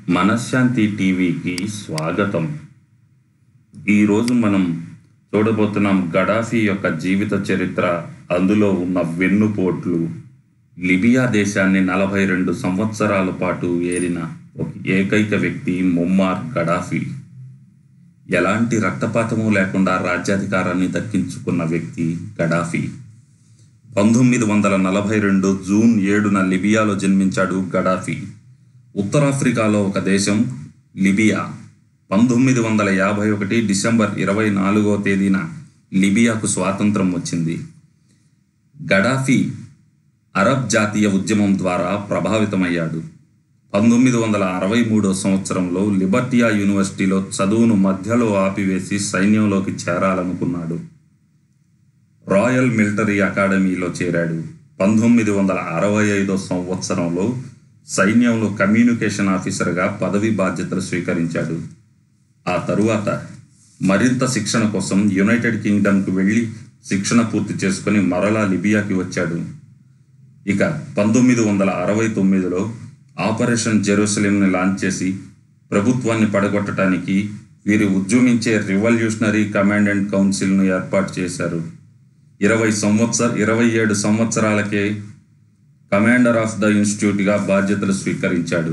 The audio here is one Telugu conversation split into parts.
మనశ్శాంతి టీవీకి స్వాగతం ఈరోజు మనం చూడబోతున్నాం గడాఫీ యొక్క జీవిత చరిత్ర అందులో ఉన్న వెన్నుపోట్లు లిబియా దేశాన్ని నలభై రెండు సంవత్సరాల పాటు ఏలిన ఒక ఏకైక వ్యక్తి ముమ్మార్ గడాఫీ ఎలాంటి రక్తపాతము లేకుండా రాజ్యాధికారాన్ని దక్కించుకున్న వ్యక్తి గడాఫీ పంతొమ్మిది వందల నలభై రెండు జూన్ ఏడున లిబియాలో జన్మించాడు గడాఫీ ఉత్తరాఫ్రికాలో ఒక దేశం లిబియా పంతొమ్మిది వందల యాభై ఒకటి డిసెంబర్ ఇరవై నాలుగో తేదీన లిబియాకు స్వాతంత్రం వచ్చింది గడాఫీ అరబ్ జాతీయ ఉద్యమం ద్వారా ప్రభావితమయ్యాడు పంతొమ్మిది వందల అరవై మూడో సంవత్సరంలో లిబర్టియా యూనివర్సిటీలో చదువును మధ్యలో ఆపివేసి సైన్యంలోకి చేరాలనుకున్నాడు రాయల్ మిలిటరీ అకాడమీలో చేరాడు పంతొమ్మిది వందల అరవై ఐదో సంవత్సరంలో సైన్యంలో కమ్యూనికేషన్ ఆఫీసర్గా పదవి బాధ్యతలు స్వీకరించాడు ఆ తరువాత మరింత శిక్షణ కోసం యునైటెడ్ కింగ్డమ్కు వెళ్ళి శిక్షణ పూర్తి చేసుకుని మరలా లిబియాకి వచ్చాడు ఇక పంతొమ్మిది వందల అరవై తొమ్మిదిలో ఆపరేషన్ జెరూసలేంని లాంచ్ చేసి ప్రభుత్వాన్ని పడగొట్టడానికి వీరు ఉద్యమించే రివల్యూషనరీ కమాండ్ అండ్ కౌన్సిల్ను ఏర్పాటు చేశారు ఇరవై సంవత్సర ఇరవై ఏడు సంవత్సరాలకే కమాండర్ ఆఫ్ ద ఇన్స్టిట్యూట్గా బాధ్యతలు స్వీకరించాడు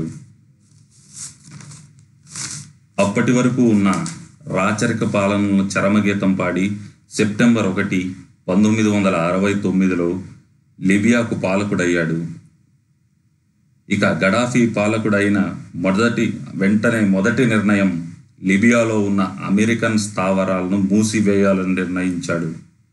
అప్పటి వరకు ఉన్న రాచరిక పాలనను చరమగీతం పాడి సెప్టెంబర్ ఒకటి పంతొమ్మిది వందల అరవై తొమ్మిదిలో లిబియాకు పాలకుడయ్యాడు ఇక గడాఫీ పాలకుడైన మొదటి వెంటనే మొదటి నిర్ణయం లిబియాలో ఉన్న అమెరికన్ స్థావరాలను మూసివేయాలని నిర్ణయించాడు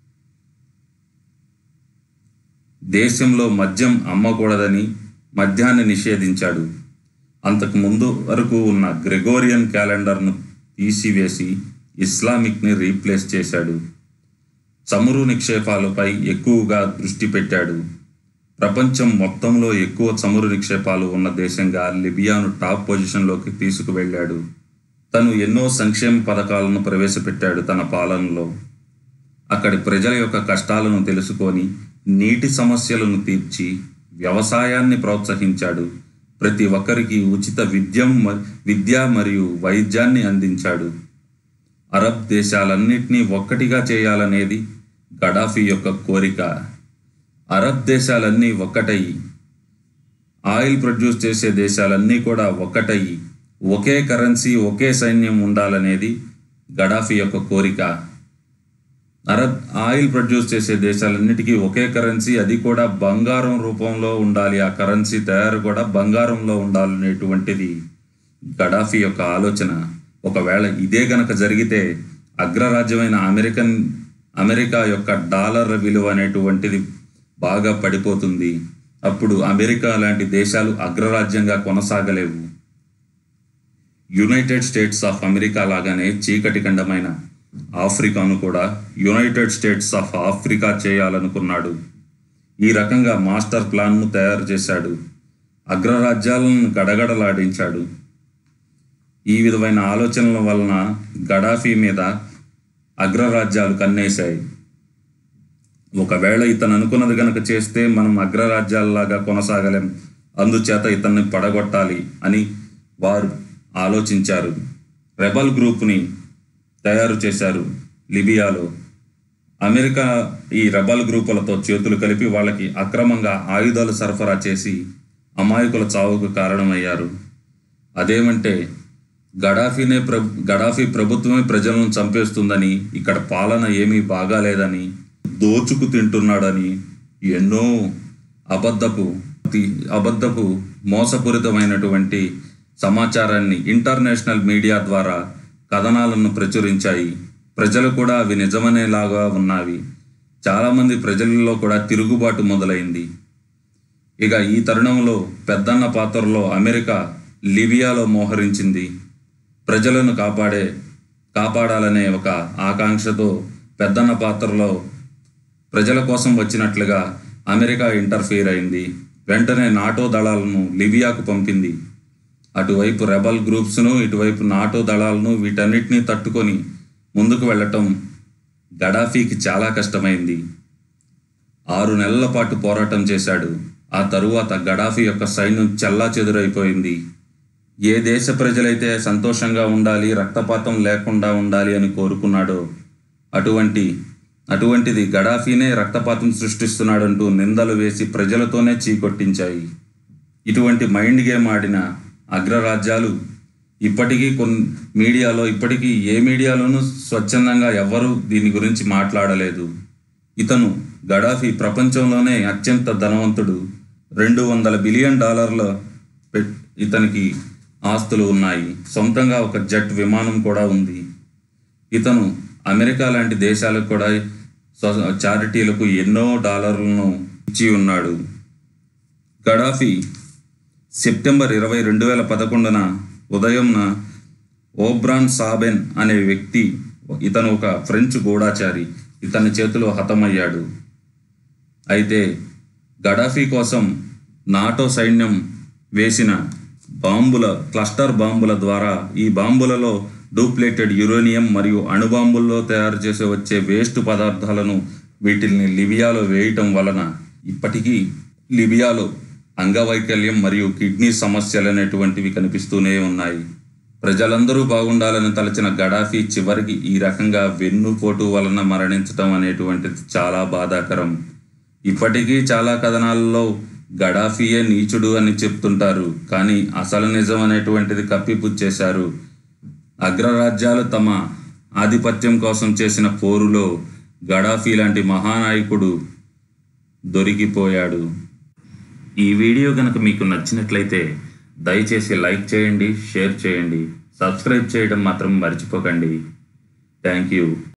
దేశంలో మద్యం అమ్మకూడదని మద్యాన్ని నిషేధించాడు అంతకు ముందు వరకు ఉన్న గ్రెగోరియన్ క్యాలెండర్ను తీసివేసి ఇస్లామిక్ని రీప్లేస్ చేశాడు చమురు నిక్షేపాలపై ఎక్కువగా దృష్టి పెట్టాడు ప్రపంచం మొత్తంలో ఎక్కువ చమురు నిక్షేపాలు ఉన్న దేశంగా లిబియాను టాప్ పొజిషన్లోకి తీసుకువెళ్ళాడు తను ఎన్నో సంక్షేమ పథకాలను ప్రవేశపెట్టాడు తన పాలనలో అక్కడి ప్రజల యొక్క కష్టాలను తెలుసుకొని నీటి సమస్యలను తీర్చి వ్యవసాయాన్ని ప్రోత్సహించాడు ప్రతి ఒక్కరికి ఉచిత విద్యం మ- విద్య మరియు వైద్యాన్ని అందించాడు అరబ్ దేశాలన్నింటినీ ఒక్కటిగా చేయాలనేది గడాఫీ యొక్క కోరిక అరబ్ దేశాలన్నీ ఒక్కటయ్యి ఆయిల్ ప్రొడ్యూస్ చేసే దేశాలన్నీ కూడా ఒక్కటయ్యి ఒకే కరెన్సీ ఒకే సైన్యం ఉండాలనేది గడాఫీ యొక్క కోరిక అరబ్ ఆయిల్ ప్రొడ్యూస్ చేసే దేశాలన్నిటికీ ఒకే కరెన్సీ అది కూడా బంగారం రూపంలో ఉండాలి ఆ కరెన్సీ తయారు కూడా బంగారంలో ఉండాలనేటువంటిది గడాఫీ యొక్క ఆలోచన ఒకవేళ ఇదే గనక జరిగితే అగ్రరాజ్యమైన అమెరికన్ అమెరికా యొక్క డాలర్ విలువ అనేటువంటిది బాగా పడిపోతుంది అప్పుడు అమెరికా లాంటి దేశాలు అగ్రరాజ్యంగా కొనసాగలేవు యునైటెడ్ స్టేట్స్ ఆఫ్ అమెరికా లాగానే చీకటి ఖండమైన ఆఫ్రికాను కూడా యునైటెడ్ స్టేట్స్ ఆఫ్ ఆఫ్రికా చేయాలనుకున్నాడు ఈ రకంగా మాస్టర్ ప్లాన్ను తయారు చేశాడు అగ్రరాజ్యాలను గడగడలాడించాడు ఈ విధమైన ఆలోచనల వలన గడాఫీ మీద అగ్రరాజ్యాలు కన్నేశాయి ఒకవేళ ఇతను అనుకున్నది గనక చేస్తే మనం అగ్రరాజ్యాలలాగా కొనసాగలేం అందుచేత ఇతన్ని పడగొట్టాలి అని వారు ఆలోచించారు రెబల్ గ్రూప్ని తయారు చేశారు లిబియాలో అమెరికా ఈ రెబల్ గ్రూపులతో చేతులు కలిపి వాళ్ళకి అక్రమంగా ఆయుధాలు సరఫరా చేసి అమాయకుల చావుకు కారణమయ్యారు అదేమంటే గడాఫీనే ప్ర గడాఫీ ప్రభుత్వమే ప్రజలను చంపేస్తుందని ఇక్కడ పాలన ఏమీ బాగాలేదని దోచుకు తింటున్నాడని ఎన్నో అబద్ధపు తి- అబద్ధపు మోసపూరితమైనటువంటి సమాచారాన్ని ఇంటర్నేషనల్ మీడియా ద్వారా కథనాలను ప్రచురించాయి ప్రజలు కూడా అవి నిజమనేలాగా ఉన్నవి చాలామంది ప్రజలలో కూడా తిరుగుబాటు మొదలైంది ఇక ఈ తరుణంలో పెద్దన్న పాత్రలో అమెరికా లిబియాలో మోహరించింది ప్రజలను కాపాడే కాపాడాలనే ఒక ఆకాంక్షతో పెద్దన్న పాత్రలో ప్రజల కోసం వచ్చినట్లుగా అమెరికా ఇంటర్ఫియర్ అయింది వెంటనే నాటో దళాలను లిబియాకు పంపింది అటువైపు రెబల్ గ్రూప్స్ను ఇటువైపు నాటో దళాలను వీటన్నిటినీ తట్టుకొని ముందుకు వెళ్ళటం గడాఫీకి చాలా కష్టమైంది ఆరు నెలల పాటు పోరాటం చేశాడు ఆ తరువాత గడాఫీ యొక్క సైన్యం చెల్లా చెదురైపోయింది ఏ దేశ ప్రజలైతే సంతోషంగా ఉండాలి రక్తపాతం లేకుండా ఉండాలి అని కోరుకున్నాడో అటువంటి అటువంటిది గడాఫీనే రక్తపాతం సృష్టిస్తున్నాడంటూ నిందలు వేసి ప్రజలతోనే చీకొట్టించాయి ఇటువంటి మైండ్ గేమ్ ఆడిన అగ్రరాజ్యాలు ఇప్పటికీ కొన్ని మీడియాలో ఇప్పటికీ ఏ మీడియాలోనూ స్వచ్ఛందంగా ఎవ్వరూ దీని గురించి మాట్లాడలేదు ఇతను గడాఫీ ప్రపంచంలోనే అత్యంత ధనవంతుడు రెండు వందల బిలియన్ డాలర్ల పెట్- ఇతనికి ఆస్తులు ఉన్నాయి సొంతంగా ఒక జెట్ విమానం కూడా ఉంది ఇతను అమెరికా లాంటి దేశాలకు కూడా స్వ- చారిటీలకు ఎన్నో డాలర్లను ఇచ్చి ఉన్నాడు గడాఫీ సెప్టెంబర్ ఇరవై రెండు వేల పదకొండున ఉదయంన ఓబ్రాన్ సాబెన్ అనే వ్యక్తి ఇతను ఒక ఫ్రెంచ్ గూఢాచారి ఇతని చేతిలో హతమయ్యాడు అయితే గడాఫీ కోసం నాటో సైన్యం వేసిన బాంబుల క్లస్టర్ బాంబుల ద్వారా ఈ బాంబులలో డూప్లేటెడ్ యురేనియం మరియు అణుబాంబుల్లో తయారు చేసి వచ్చే వేస్ట్ పదార్థాలను వీటిని లిబియాలో వేయటం వలన ఇప్పటికీ లిబియాలో అంగవైకల్యం మరియు కిడ్నీ సమస్యలు అనేటువంటివి కనిపిస్తూనే ఉన్నాయి ప్రజలందరూ బాగుండాలని తలచిన గడాఫీ చివరికి ఈ రకంగా వెన్నుపోటు వలన మరణించటం అనేటువంటిది చాలా బాధాకరం ఇప్పటికీ చాలా కథనాలలో గడాఫీయే నీచుడు అని చెప్తుంటారు కానీ అసలు నిజం అనేటువంటిది కప్పిపుచ్చేశారు అగ్రరాజ్యాలు తమ ఆధిపత్యం కోసం చేసిన పోరులో గడాఫీ లాంటి మహానాయకుడు దొరికిపోయాడు ఈ వీడియో కనుక మీకు నచ్చినట్లయితే దయచేసి లైక్ చేయండి షేర్ చేయండి సబ్స్క్రైబ్ చేయడం మాత్రం మర్చిపోకండి థ్యాంక్ యూ